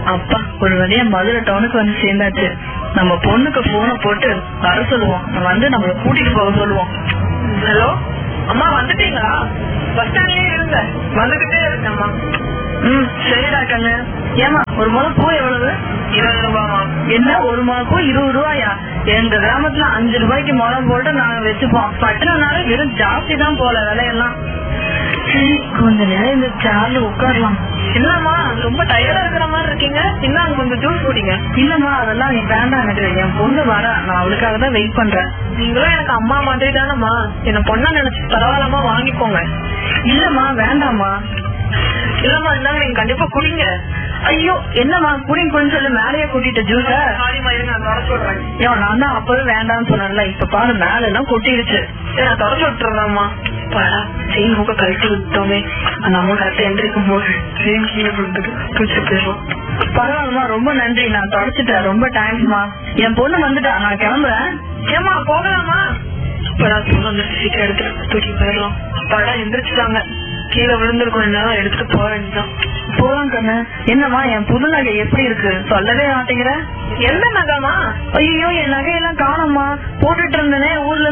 அப்பா ஒரு வழியா மதுரை டவுனுக்கு வந்து சேர்ந்தாச்சு நம்ம பொண்ணுக்கு போனை போட்டு வர சொல்லுவோம் வந்து நம்மள கூட்டிட்டு போக சொல்லுவோம் ஹலோ அம்மா வந்துட்டீங்களா பஸ் ஸ்டாண்ட்லயே இருங்க வந்துகிட்டே இருக்கேம்மா ம் சரிடா கண்ணு ஏமா ஒரு முளை பூ எவ்வளவு இருபது ரூபாமா என்ன ஒரு முளை பூ இருபது ரூபாயா எங்க கிராமத்துல அஞ்சு ரூபாய்க்கு முளை போட்டு நாங்க வச்சுப்போம் பட்டணம்னால வெறும் ஜாஸ்தி தான் போல விலையெல்லாம் சரி கொஞ்ச நேரம் இந்த சேர்ல உட்காரலாம் என்னம்மா ரொம்ப டயர்டா இருக்கிற மாதிரி இருக்கீங்க இன்னும் கொஞ்சம் ஜூஸ் குடிங்க இல்லம்மா அதெல்லாம் நீ வேண்டாம் எனக்கு என் பொண்ணு வர நான் அவளுக்காக தான் வெயிட் பண்றேன் நீங்களும் எனக்கு அம்மா மாதிரி தானம்மா என்ன பொண்ணா நினைச்சு பரவாயில்லமா வாங்கிக்கோங்க இல்லம்மா வேண்டாம்மா இல்லம்மா இருந்தாலும் நீங்க கண்டிப்பா குடிங்க ஐயோ என்னம்மா குடிங்க குடின்னு சொல்லி மேலேயே கூட்டிட்டு ஜூஸ சாரிம்மா இருங்க நான் தொடச்சு விடுறேன் ஐயோ நான் தான் அப்பவே வேண்டாம்னு சொன்னேன்ல இப்ப பாரு மேல எல்லாம் கொட்டிடுச்சு சரி, நான் தொடச்சு விட்டுறேன்மா பாடா செயின் மூக்க கழட்டி விட்டோமே அந்த அம்மா கரெக்டா எந்திரிக்கும் போது செயின் கீழே விழுந்துட்டு தூச்சு போயிடும் பரவாயில்லம்மா ரொம்ப நன்றி நான் தொடச்சிட்டேன் ரொம்ப தேங்க்ஸ்மா என் பொண்ணு வந்துட்டா நான் கிளம்புறேன் ஏமா போகலாமா அப்படா பொண்ணு சீக்கிரம் எடுத்துட்டு தூக்கி போயிடலாம் அப்பாடா எந்திரிச்சிட்டாங்க கீழே விழுந்திருக்கும் என்னால எடுத்துட்டு போக வேண்டியதான் போலாம் கண்ணு என்னம்மா என் புது நகை எப்படி இருக்கு சொல்லவே மாட்டேங்கிற எந்த நகமா ஐயோ என் நகையெல்லாம் காணோம்மா போட்டுட்டு இருந்தேனே ஊர்ல